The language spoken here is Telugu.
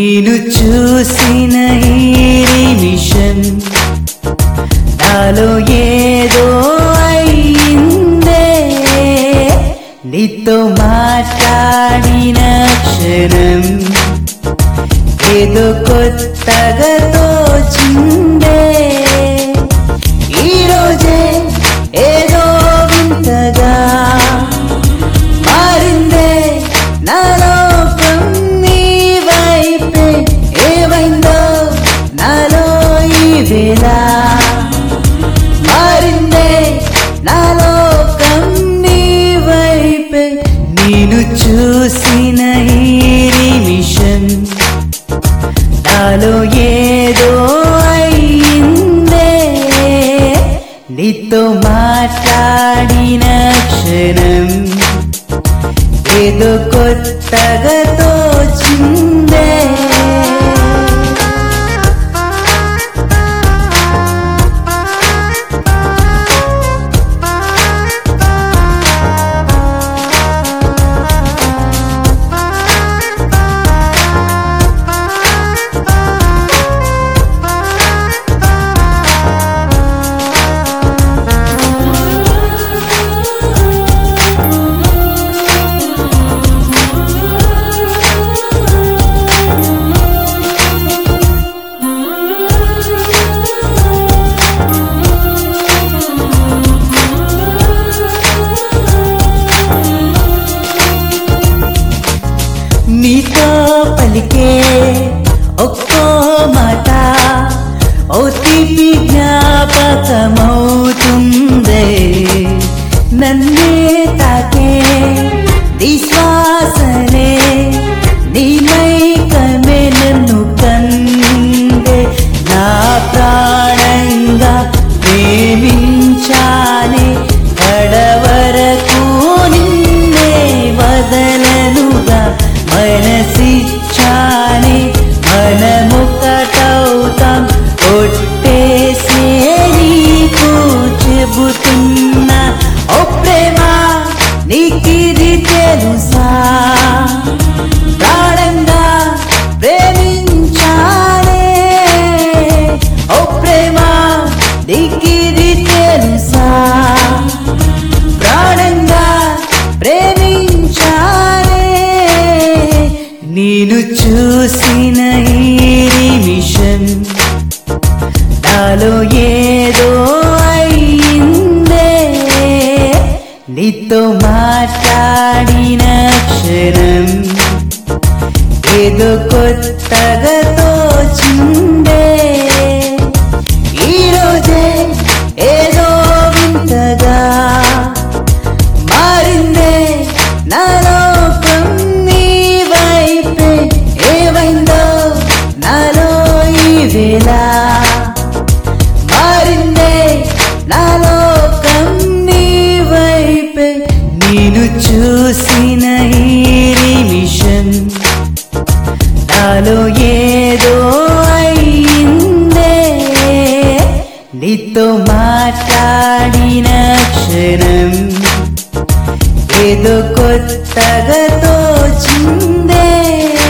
నేను చూసిన ఈ నిమిషం నాలో ఏదో అయిందే నీతో మాట్లాడిన క్షణం ఏదో కొత్తగా తోచిందే ఈరోజే ఏదో వింతగా మారిందే నా లోకం నీ వైపే ఏమైందో నాలో ఈ వేళ మారిందే నా లోకం నీ వైపే నేను చూసిన ఈ నిమిషం నాలో ఏదో అయిందే నీతో మాట్లాడిన క్షణం ఏదో కొత్తగా తోచిందే నీతో పలికే ఒక్కో మాట ఓ తీపి జ్ఞాపకమవుతుందే నన్నే తాకే విశ్వాసనే నీ మైకమే నన్ను కందే నా ప్రాణంగా ప్రేమించానే కడవరకు నిన్నే వదలనుగా మనసిచ్చానే మనముకటవుతాం కొట్టేసే నీకు చెబుతున్నా ఓ ప్రేమ నీకిది తెలుసా ప్రాణంగా ప్రేమించానే ఓ ప్రేమ నీకిది తెలుసా ప్రాణంగా ప్రేమించానే నేను చూసిన ఈ నిమిషం నాలో ఏదో అయిందే నీతో మాట్లాడిన క్షణం ఏదో కొత్తగా తోచిందే ఈరోజే ఏదో వింతగా మారిందే నా లోకం నీ వైపే ఏమైందో నాలో ఈ వేళ మారిందే నా లోకం నీ వైపే నేను చూసిన ఈ నిమిషం నాలో ఏదో అయిందే నీతో మాట్లాడిన క్షణం ఏదో కొత్తగా తోచిందే